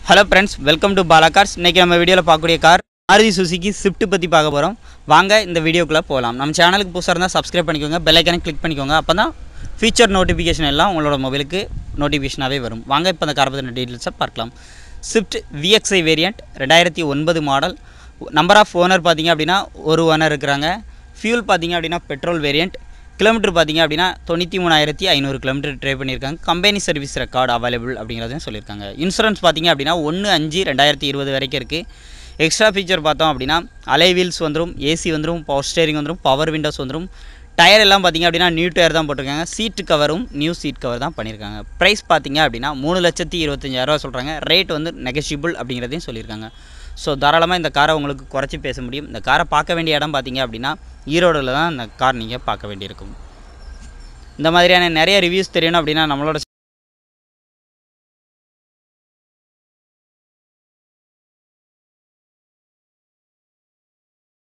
hello friends welcome to Bala cars இன்றைக்கி நம்ம வீடியோவில் பார்க்கக்கூடிய கார் மாருதி சுசுகி ஸ்விஃப்ட் பற்றி பார்க்க போகிறோம் வாங்க இந்த வீடியோக்குள்ளே போகலாம் நம்ம சேனலுக்கு புதுசாக இருந்தால் சப்ஸ்கிரைப் பண்ணிக்கோங்க பெல் ஐக்கானை கிளிக் பண்ணிக்கோங்க அப்போ தான் ஃபீச்சர் நோட்டிஃபிகேஷன் எல்லாம் உங்களோட மொபைலுக்கு நோட்டிஃபிகேஷனாகவே வரும் வாங்க இப்போ அந்த கார் பற்றின டீட்டெயில்ஸை பார்க்கலாம் ஸ்விஃப்ட் விஎக்ஸ்ஐ வேரியண்ட் ரெண்டாயிரத்தி ஒன்பது மாடல் நம்பர் ஆஃப் ஓனர் பார்த்தீங்க அப்படின்னா ஒரு ஓனர் இருக்கிறாங்க ஃபியூல் பார்த்தீங்க அப்படின்னா பெட்ரோல் வேரியண்ட் கிலோமீட்டர் பார்த்தீங்க அப்படின்னா தொண்ணூற்றி மூணாயிரத்தி ஐநூறு கிலோமீட்டர் ட்ரை பண்ணியிருக்காங்க கம்பெனி சர்வீஸ் ரெக்கார்டு அவைலபிள் அப்படிங்கிறதையும் சொல்லியிருக்காங்க இன்சூரன்ஸ் பார்த்தீங்க அப்படின்னா ஒன்று அஞ்சு ரெண்டாயிரத்தி இருபது வரைக்கும் இருக்குது எக்ஸ்ட்ரா ஃபீச்சர் பார்த்தோம் அப்படின்னா அலை வீல்ஸ் வந்துடும் ஏசி வந்துடும் பவர் ஸ்டேரிங் வந்துடும் பவர் விண்டோஸ் வந்துடும் டயர் எல்லாம் பார்த்தீங்க அப்படின்னா நியூ டயர் தான் போட்டிருக்காங்க சீட்டு கவரும் நியூ சீட் கவர் தான் பண்ணியிருக்காங்க ப்ரைஸ் பார்த்தீங்க அப்படின்னா மூணு லட்சத்தி இருபத்தஞ்சாயிரரூவா சொல்கிறாங்க ரேட் வந்து நெகஷிபிள் அப்படிங்கிறதையும் சொல்லியிருக்காங்க ஸோ தாராளமாக இந்த காரை உங்களுக்கு குறைச்சி பேச முடியும் இந்த காரை பார்க்க வேண்டிய இடம் பார்த்தீங்க அப்படின்னா ஈரோடில் தான் இந்த கார் நீங்கள் பார்க்க வேண்டியிருக்கும் இந்த மாதிரியான நிறைய ரிவ்யூஸ் தெரியணும் அப்படின்னா நம்மளோட